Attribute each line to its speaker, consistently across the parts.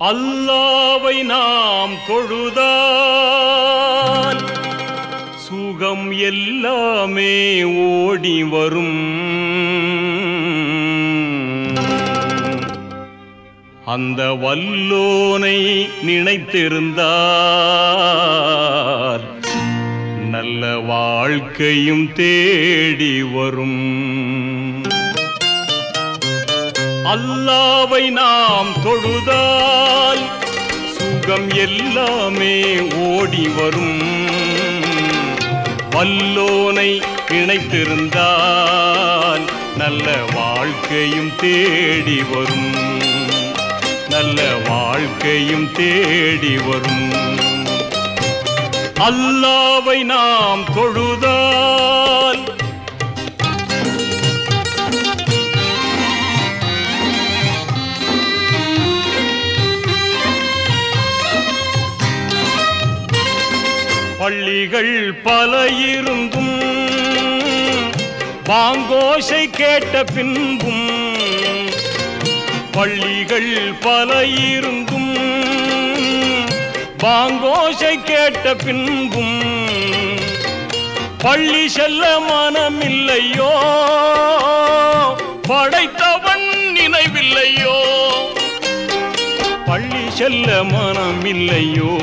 Speaker 1: அல்லாவை நாம் தொழுதால் சுகம் எல்லாமே ஓடி வரும் அந்த வல்லோனை நினைத்திருந்தால் நல்ல வாழ்க்கையும் தேடி வரும் அல்லாவை நாம் தொழுதால் சுகம் எல்லாமே ஓடி வரும் வல்லோனை இணைத்திருந்தால் நல்ல வாழ்க்கையும் தேடி வரும் நல்ல வாழ்க்கையும் தேடி வரும் அல்லாவை நாம் தொழுதால் பள்ளிகள் பல இருந்தும் பாங்கோஷை கேட்ட பின்பும் பள்ளிகள் பல இருந்தும் பாங்கோஷை கேட்ட பின்பும் பள்ளி செல்ல மனமில்லையோ படைத்தவன் நினைவில்லையோ பள்ளி செல்ல மனமில்லையோ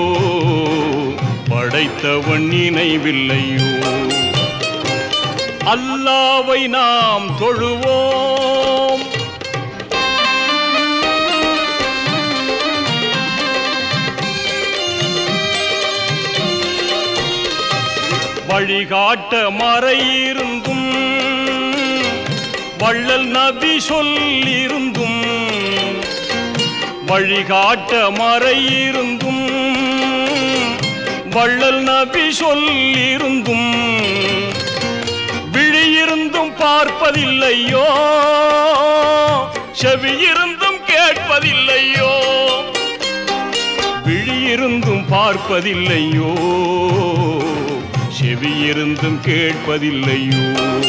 Speaker 1: படைத்தவன் நினைவில்லையோ அல்லாவை நாம் தொழுவோம் வழிகாட்ட மறையிருந்தும் வள்ளல் நபி சொல்லிருந்தும் வழிகாட்ட மறையிருந்தும் வள்ளல் நபி சொல்லிருந்தும் விழியிருந்தும் பார்ப்பதில்லையோ செவியிருந்தும் கேட்பதில்லையோ விழியிருந்தும் பார்ப்பதில்லையோ செவியிருந்தும் கேட்பதில்லையோ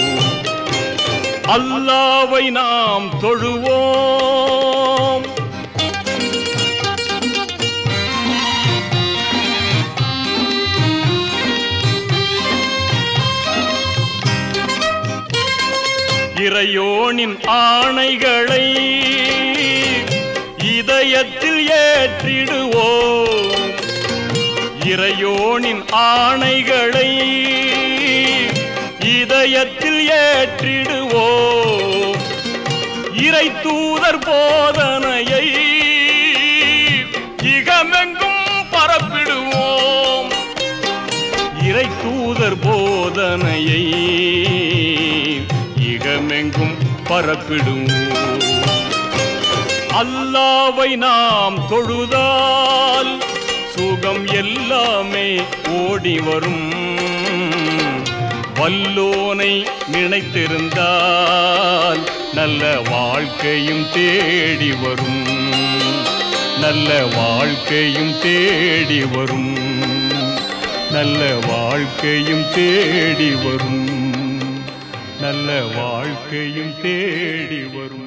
Speaker 1: அல்லாவை நாம் தொழுவோம் இறையோனின் ஆணைகளை இதயத்தில் ஏற்றிடுவோம் இறையோனின் ஆணைகளை இதயத்தில் ஏற்றிடுவோம் இறை தூதர் போதனையை இகமெங்கும் பரப்பிடுவோம் இறை தூதர் போதனையை இகமெங்கும் பரப்பிடுவோம் அல்லாவை நாம் தொழுதால் சுகம் எல்லாமே ஓடி வரும் வல்லோனை நினைத்திருந்தால் நல்ல வாழ்க்கையும் தேடி வரும் நல்ல வாழ்க்கையும் தேடி வரும் நல்ல வாழ்க்கையும் தேடி வரும் நல்ல வாழ்க்கையும் தேடி வரும்